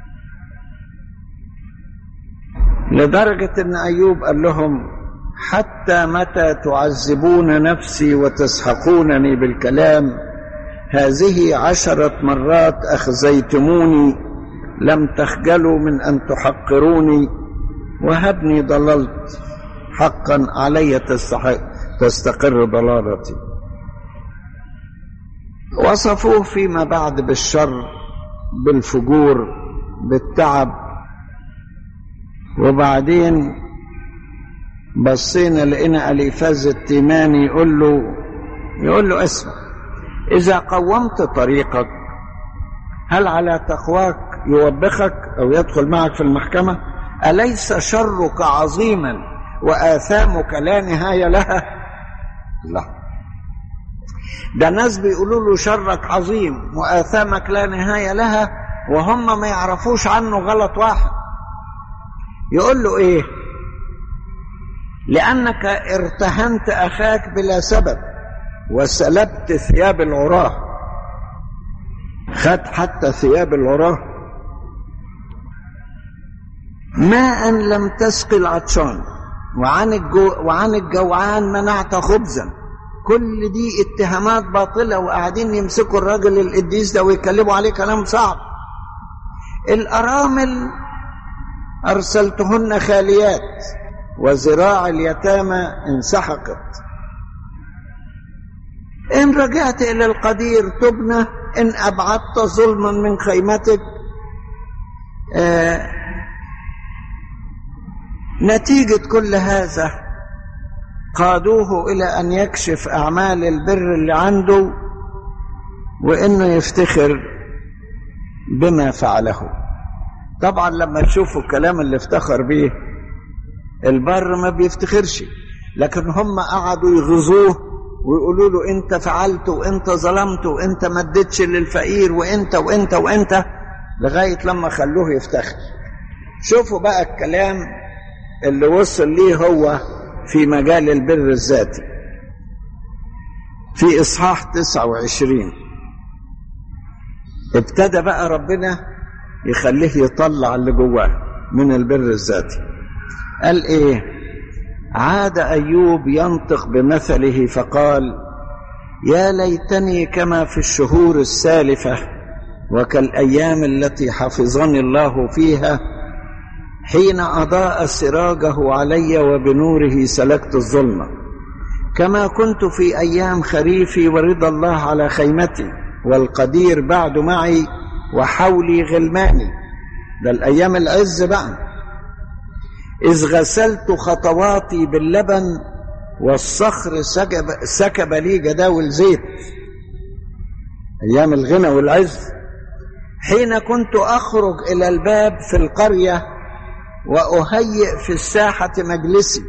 لدرجة أن أيوب قال لهم حتى متى تعذبون نفسي وتسحقونني بالكلام هذه عشرة مرات أخزيتموني لم تخجلوا من أن تحقروني وهبني ضللت حقا علي تستحق تستقر ضلالتي وصفوه فيما بعد بالشر بالفجور بالتعب وبعدين بصينا لقينا اليفاز التيماني يقول له يقول له اسمع اذا قومت طريقك هل على تقواك يوبخك او يدخل معك في المحكمه اليس شرك عظيما واثامك لا نهايه لها لا ده ناس بيقولوا له شرك عظيم واثامك لا نهايه لها وهم ما يعرفوش عنه غلط واحد يقول له ايه لأنك ارتهنت أخاك بلا سبب وسلبت ثياب العراه خد حتى ثياب العراه ماء لم تسقي العطشان وعن الجو وعن الجوعان منعت خبزا كل دي اتهامات باطله وقاعدين يمسكوا الراجل القديس ده ويكلموا عليه كلام صعب الارامل ارسلتهن خاليات وذراع اليتامى انسحقت إن رجعت إلى القدير تبنى إن أبعدت ظلما من خيمتك آه نتيجة كل هذا قادوه إلى أن يكشف أعمال البر اللي عنده وإنه يفتخر بما فعله طبعا لما تشوفوا الكلام اللي افتخر بيه البر ما بيفتخرش لكن هم قعدوا يغزوه ويقولوا له انت فعلت وانت ظلمت وانت ما اديتش للفقير وانت وانت وانت لغايه لما خلوه يفتخر شوفوا بقى الكلام اللي وصل ليه هو في مجال البر الذاتي في اصحاح 29 ابتدى بقى ربنا يخليه يطلع اللي جواه من البر الذاتي قال ايه عاد ايوب ينطق بمثله فقال يا ليتني كما في الشهور السالفه وكالايام التي حفظني الله فيها حين اضاء سراجه علي وبنوره سلكت الظلمه كما كنت في ايام خريفي ورضا الله على خيمتي والقدير بعد معي وحولي غلماني ده الايام العز بقى إذ غسلت خطواتي باللبن والصخر سكب, سكب لي جداول زيت أيام الغنى والعز حين كنت أخرج إلى الباب في القرية وأهيئ في الساحة مجلسي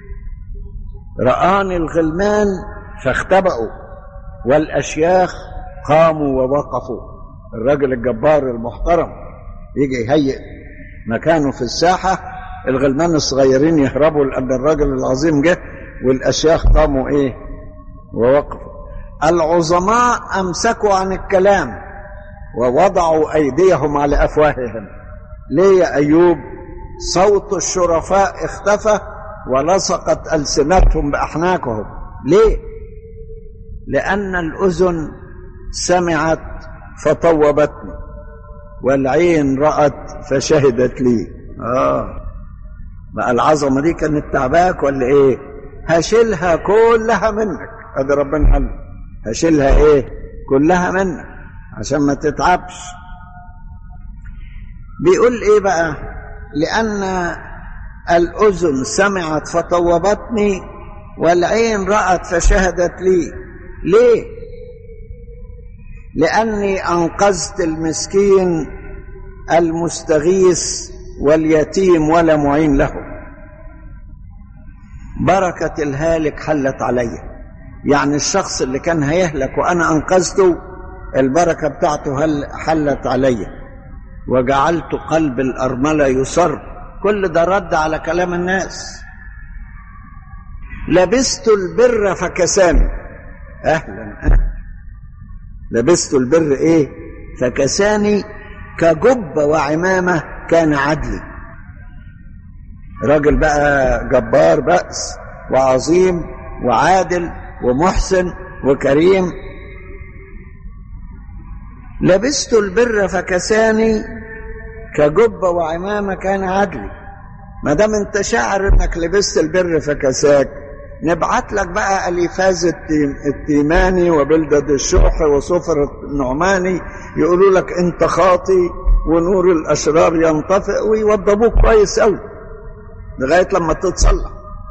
رآني الغلمان فاختبأوا والأشياخ قاموا ووقفوا الرجل الجبار المحترم يجي يهيئ مكانه في الساحة الغلمان الصغيرين يهربوا لأن الراجل العظيم جه والأشياخ قاموا إيه ووقفوا العظماء أمسكوا عن الكلام ووضعوا أيديهم على أفواههم ليه يا أيوب صوت الشرفاء اختفى ولصقت ألسنتهم بأحناكهم ليه لأن الأذن سمعت فطوبتني والعين رأت فشهدت لي آه بقى العظمة دي كانت تعباك ولا إيه هشيلها كلها منك ادي ربنا قال له هشيلها ايه كلها منك عشان ما تتعبش بيقول ايه بقى لان الاذن سمعت فطوبتني والعين رات فشهدت لي ليه لاني انقذت المسكين المستغيث واليتيم ولا معين له بركه الهالك حلت علي يعني الشخص اللي كان هيهلك وانا انقذته البركه بتاعته هل حلت علي وجعلت قلب الارمله يصر كل ده رد على كلام الناس لبست البر فكساني اهلا اهلا لبست البر ايه فكساني كجبة وعمامة كان عدلي راجل بقى جبار بأس وعظيم وعادل ومحسن وكريم لبست البر فكساني كجبة وعمامة كان عدلي ما دام انت شاعر انك لبست البر فكساك نبعت لك بقى اليفاز التيماني وبلدد الشح وصفر النعماني يقولوا لك انت خاطي ونور الاشرار ينطفئ ويوضبوك كويس قوي لغايه لما تتصلح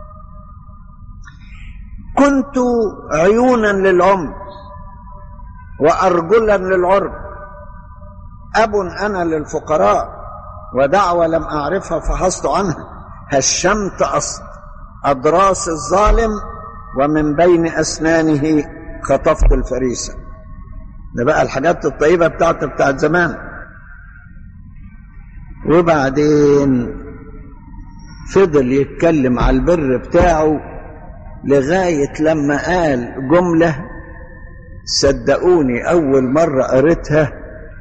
كنت عيونا للعمر وارجلا للعرب اب انا للفقراء ودعوه لم اعرفها فحصت عنها هشمت اصل أضراس الظالم ومن بين أسنانه خطفت الفريسة ده بقى الحاجات الطيبة بتاعت بتاعت زمان وبعدين فضل يتكلم على البر بتاعه لغاية لما قال جملة صدقوني أول مرة قريتها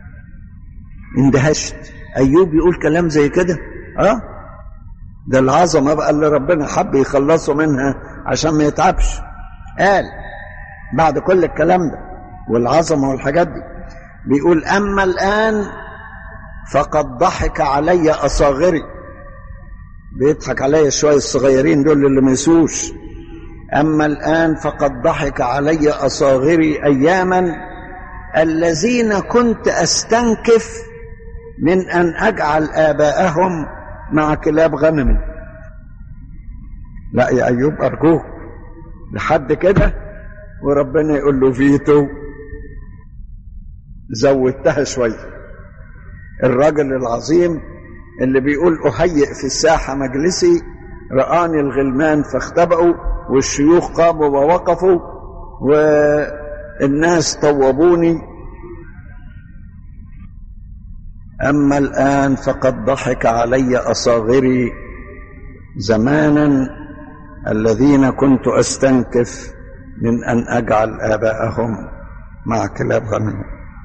اندهشت أيوب يقول كلام زي كده اه ده العظمة بقى اللي ربنا حب يخلصه منها عشان ما يتعبش قال بعد كل الكلام ده والعظمة والحاجات دي بيقول أما الآن فقد ضحك علي أصاغري بيضحك علي شوية الصغيرين دول اللي ما يسوش أما الآن فقد ضحك علي أصاغري أياما الذين كنت أستنكف من أن أجعل آباءهم مع كلاب غنمي لا يا أيوب أرجوك لحد كده وربنا يقول له فيتو زودتها شوية الراجل العظيم اللي بيقول أهيئ في الساحة مجلسي رآني الغلمان فاختبأوا والشيوخ قاموا ووقفوا والناس طوبوني أما الآن فقد ضحك علي أصاغري زمانا الذين كنت أستنكف من أن أجعل آباءهم مع كلاب غنم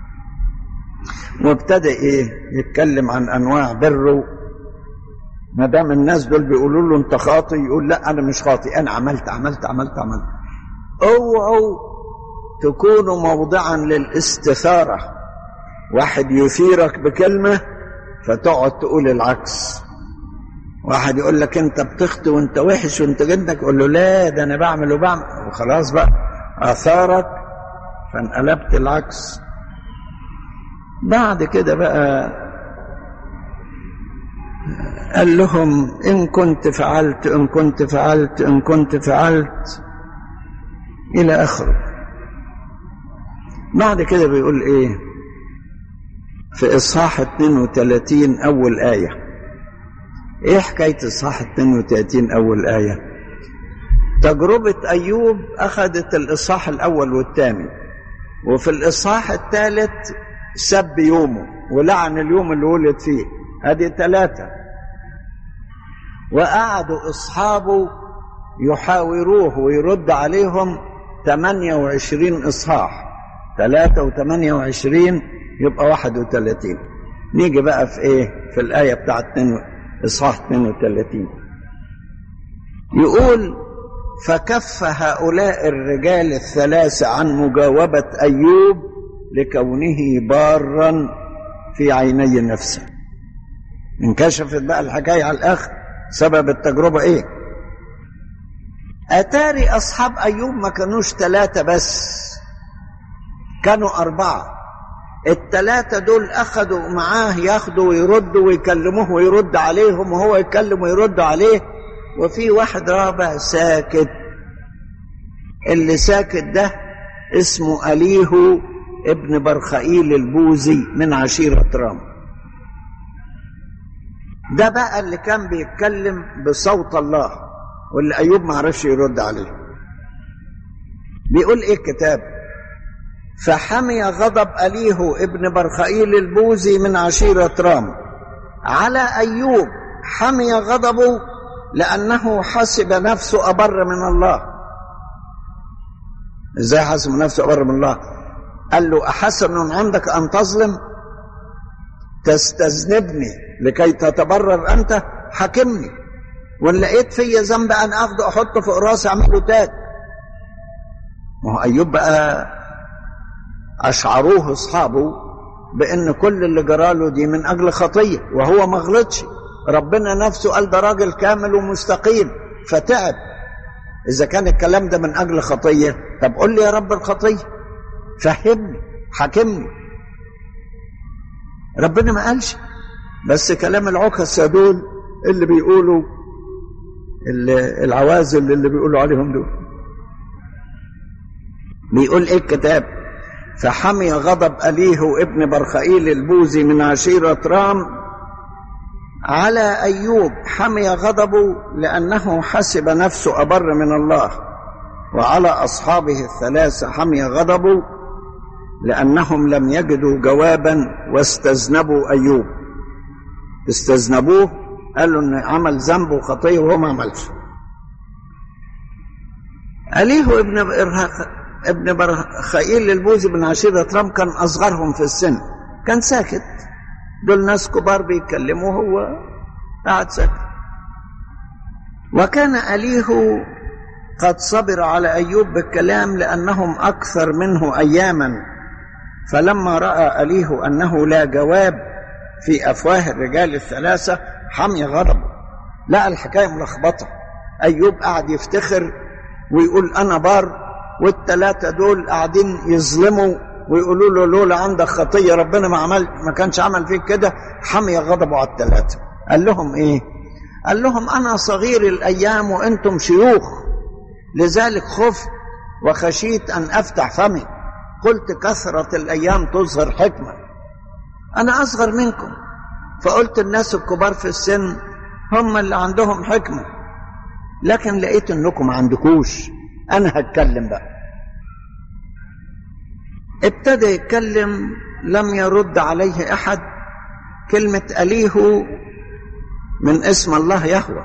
وابتدى إيه يتكلم عن أنواع بره ما دام الناس دول بيقولوا له أنت خاطي يقول لا أنا مش خاطي أنا عملت عملت عملت عملت اوعوا تكونوا موضعا للاستثاره واحد يثيرك بكلمة فتقعد تقول العكس واحد يقول لك انت بتخطي وانت وحش وانت جدك قول له لا ده انا بعمل وبعمل وخلاص بقى اثارك فانقلبت العكس بعد كده بقى قال لهم ان كنت فعلت ان كنت فعلت ان كنت فعلت الى اخره بعد كده بيقول ايه في إصحاح 32 أول آية إيه حكاية إصحاح 32 أول آية تجربة أيوب أخذت الإصحاح الأول والثاني وفي الإصحاح الثالث سب يومه ولعن اليوم اللي ولد فيه هذه ثلاثة وقعدوا أصحابه يحاوروه ويرد عليهم 28 إصحاح ثلاثة وثمانية وعشرين يبقى واحد وثلاثين نيجي بقى في ايه في الآية بتاعت إصحاح 32 يقول فكف هؤلاء الرجال الثلاثة عن مجاوبة أيوب لكونه بارا في عيني نفسه انكشفت بقى الحكاية على الآخر سبب التجربة ايه أتاري أصحاب أيوب ما كانوش ثلاثة بس كانوا أربعة الثلاثة دول أخذوا معاه ياخدوا ويردوا ويكلموه ويرد عليهم وهو يكلم ويرد عليه وفي واحد رابع ساكت اللي ساكت ده اسمه أليهو ابن برخائيل البوزي من عشيرة رام ده بقى اللي كان بيتكلم بصوت الله واللي أيوب ما عرفش يرد عليه بيقول إيه الكتاب فحمي غضب أليه ابن برخائيل البوزي من عشيرة رام على أيوب حمي غضبه لأنه حسب نفسه أبر من الله إزاي حسب نفسه أبر من الله قال له أحسن عندك أن تظلم تستذنبني لكي تتبرر أنت حكمني وإن لقيت فيا ذنب أن أخده أحطه فوق راسي أعمله تاج ما هو أيوب بقى أشعروه أصحابه بأن كل اللي جراله دي من أجل خطية وهو ما غلطش ربنا نفسه قال ده راجل كامل ومستقيم فتعب إذا كان الكلام ده من أجل خطية طب قول لي يا رب الخطية فهمني حاكمني ربنا ما قالش بس كلام العكسة دول اللي بيقولوا اللي العوازل اللي بيقولوا عليهم دول بيقول ايه الكتاب فحمي غضب أليه ابن برخائيل البوزي من عشيرة رام على أيوب حمي غضبه لأنه حسب نفسه أبر من الله وعلى أصحابه الثلاثة حمي غضبه لأنهم لم يجدوا جوابا واستذنبوا أيوب استذنبوه قالوا إن عمل ذنب وخطية وهو ما عملش أليه ابن ابن برخائيل البوزي بن عشيرة رام كان أصغرهم في السن كان ساكت دول ناس كبار بيتكلموا هو قاعد ساكت وكان أليه قد صبر على أيوب بالكلام لأنهم أكثر منه أياما فلما رأى أليه أنه لا جواب في أفواه الرجال الثلاثة حمي غضبه لقى الحكاية ملخبطة أيوب قاعد يفتخر ويقول أنا بار والثلاثة دول قاعدين يظلموا ويقولوا له لولا عندك خطية ربنا ما عمل ما كانش عمل فيك كده حمي غضبه على الثلاثة قال لهم إيه؟ قال لهم أنا صغير الأيام وأنتم شيوخ لذلك خفت وخشيت أن أفتح فمي قلت كثرة الأيام تظهر حكمة أنا أصغر منكم فقلت الناس الكبار في السن هم اللي عندهم حكمة لكن لقيت أنكم ما عندكوش أنا هتكلم بقى ابتدى يتكلم لم يرد عليه أحد كلمة أليه من اسم الله يهوى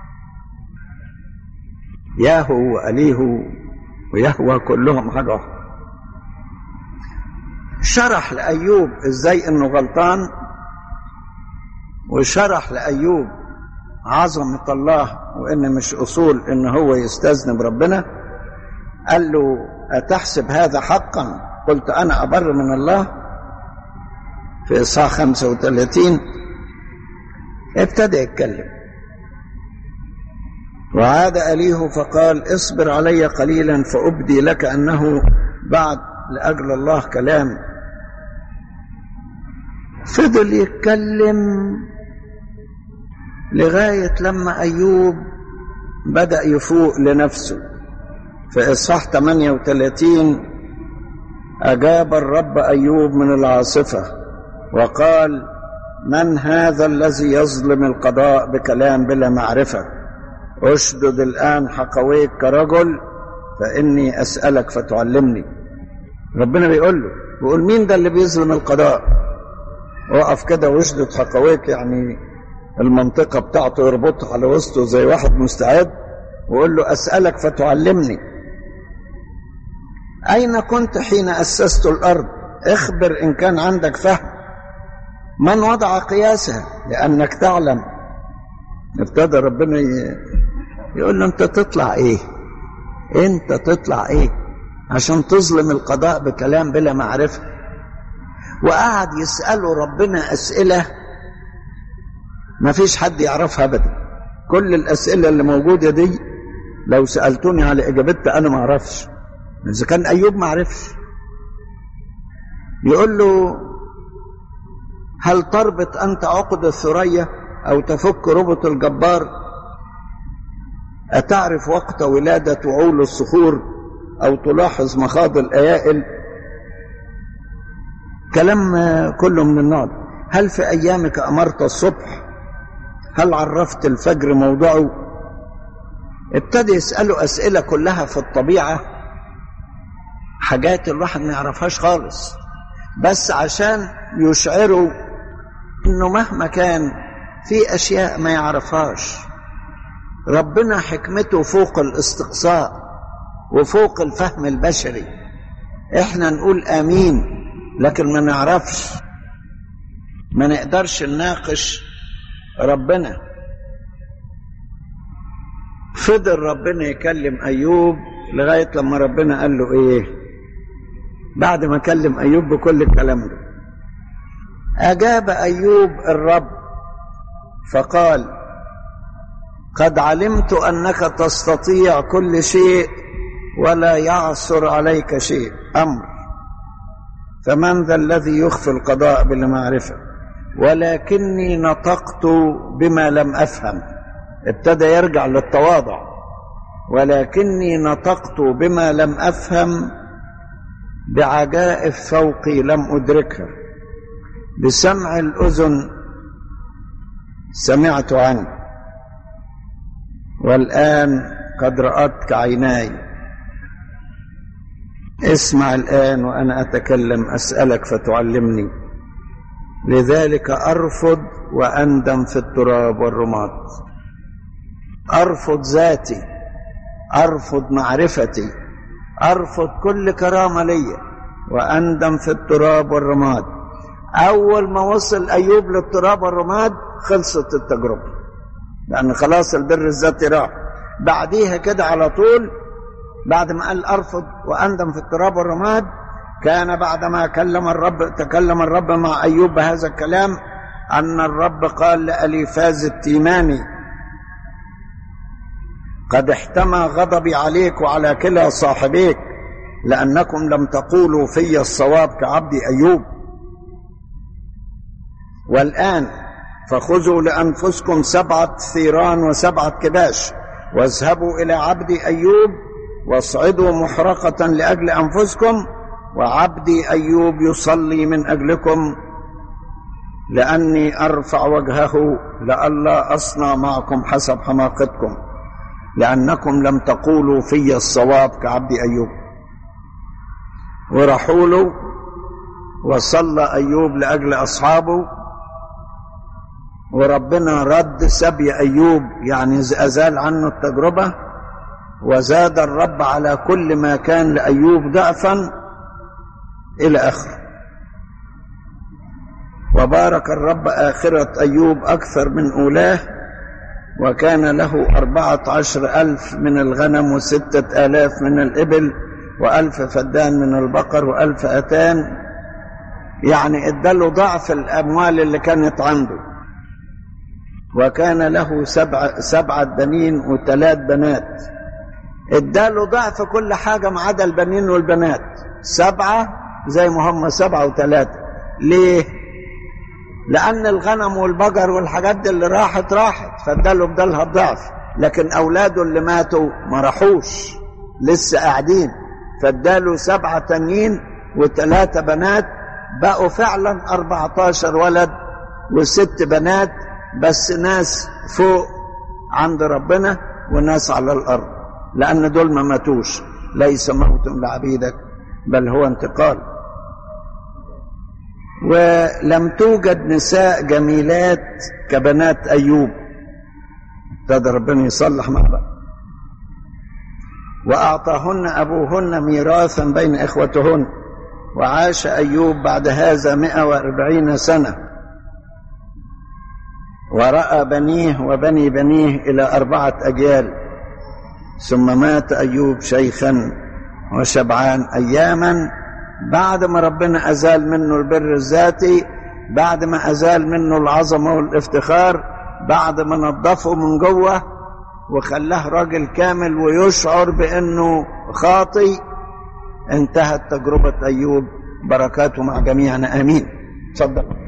ياهو وأليه ويهوى كلهم حاجة واحدة شرح لأيوب ازاي انه غلطان وشرح لأيوب عظمة الله وان مش اصول ان هو يستذنب ربنا قال له أتحسب هذا حقا قلت أنا أبر من الله في إصحاح 35 ابتدى يتكلم وعاد أليه فقال اصبر علي قليلا فأبدي لك أنه بعد لأجل الله كلام فضل يتكلم لغاية لما أيوب بدأ يفوق لنفسه في إصحاح 38 أجاب الرب أيوب من العاصفة وقال من هذا الذي يظلم القضاء بكلام بلا معرفة أشدد الآن حقويك كرجل فإني أسألك فتعلمني ربنا بيقول له بيقول مين ده اللي بيظلم القضاء وقف كده واشدد حقويك يعني المنطقة بتاعته يربطها على وسطه زي واحد مستعد وقول له أسألك فتعلمني أين كنت حين أسست الأرض اخبر إن كان عندك فهم من وضع قياسها لأنك تعلم ابتدى ربنا يقول له أنت تطلع إيه أنت تطلع إيه عشان تظلم القضاء بكلام بلا معرفة وقعد يسأله ربنا أسئلة ما فيش حد يعرفها أبدا كل الأسئلة اللي موجودة دي لو سألتوني على إجابتها أنا ما أعرفش إذا كان أيوب ما عرفش يقول له هل تربط أنت عقد الثريا أو تفك ربط الجبار أتعرف وقت ولادة وعول الصخور أو تلاحظ مخاض الأيائل كلام كله من النوع هل في أيامك أمرت الصبح هل عرفت الفجر موضعه ابتدى يسأله أسئلة كلها في الطبيعة حاجات الواحد ما يعرفهاش خالص بس عشان يشعروا انه مهما كان في اشياء ما يعرفهاش ربنا حكمته فوق الاستقصاء وفوق الفهم البشري احنا نقول امين لكن ما نعرفش ما نقدرش نناقش ربنا فضل ربنا يكلم ايوب لغايه لما ربنا قال له ايه بعد ما كلم ايوب بكل الكلام ده اجاب ايوب الرب فقال قد علمت انك تستطيع كل شيء ولا يعثر عليك شيء امر فمن ذا الذي يخفي القضاء بالمعرفه ولكني نطقت بما لم افهم ابتدى يرجع للتواضع ولكني نطقت بما لم افهم بعجائب فوقي لم ادركها بسمع الاذن سمعت عنك والان قد راتك عيناي اسمع الان وانا اتكلم اسالك فتعلمني لذلك ارفض واندم في التراب والرماد ارفض ذاتي ارفض معرفتي ارفض كل كرامه لي واندم في التراب والرماد اول ما وصل ايوب للتراب والرماد خلصت التجربه لان خلاص البر الذاتي راح بعديها كده على طول بعد ما قال ارفض واندم في التراب والرماد كان بعدما كلم الرب تكلم الرب مع ايوب بهذا الكلام ان الرب قال لاليفاز التيماني قد احتمى غضبي عليك وعلى كلا صاحبيك لانكم لم تقولوا في الصواب كعبد ايوب والان فخذوا لانفسكم سبعه ثيران وسبعه كباش واذهبوا الى عبد ايوب واصعدوا محرقه لاجل انفسكم وعبدي ايوب يصلي من اجلكم لاني ارفع وجهه لئلا اصنع معكم حسب حماقتكم لانكم لم تقولوا في الصواب كعبد ايوب وراحوا له وصلى ايوب لاجل اصحابه وربنا رد سبي ايوب يعني ازال عنه التجربه وزاد الرب على كل ما كان لايوب ضعفا الى اخره وبارك الرب اخره ايوب اكثر من اولاه وكان له أربعة عشر ألف من الغنم وستة آلاف من الإبل وألف فدان من البقر وألف أتان يعني اداله ضعف الأموال اللي كانت عنده وكان له سبع سبعة بنين وثلاث بنات اداله ضعف كل حاجة ما عدا البنين والبنات سبعة زي ما هم سبعة وثلاثة ليه؟ لأن الغنم والبقر والحاجات دي اللي راحت راحت فاداله بدلها الضعف لكن أولاده اللي ماتوا ما راحوش لسه قاعدين فاداله سبعة تانيين وثلاثة بنات بقوا فعلا 14 ولد وست بنات بس ناس فوق عند ربنا وناس على الأرض لأن دول ما ماتوش ليس موت لعبيدك بل هو انتقال ولم توجد نساء جميلات كبنات أيوب ابتدى ربنا يصلح مع بقى وأعطاهن أبوهن ميراثا بين إخوتهن وعاش أيوب بعد هذا مئة وأربعين سنة ورأى بنيه وبني بنيه إلى أربعة أجيال ثم مات أيوب شيخا وشبعان أياما بعد ما ربنا أزال منه البر الذاتي بعد ما أزال منه العظمة والافتخار بعد ما نظفه من جوه وخلاه راجل كامل ويشعر بأنه خاطي انتهت تجربة أيوب بركاته مع جميعنا آمين تصدق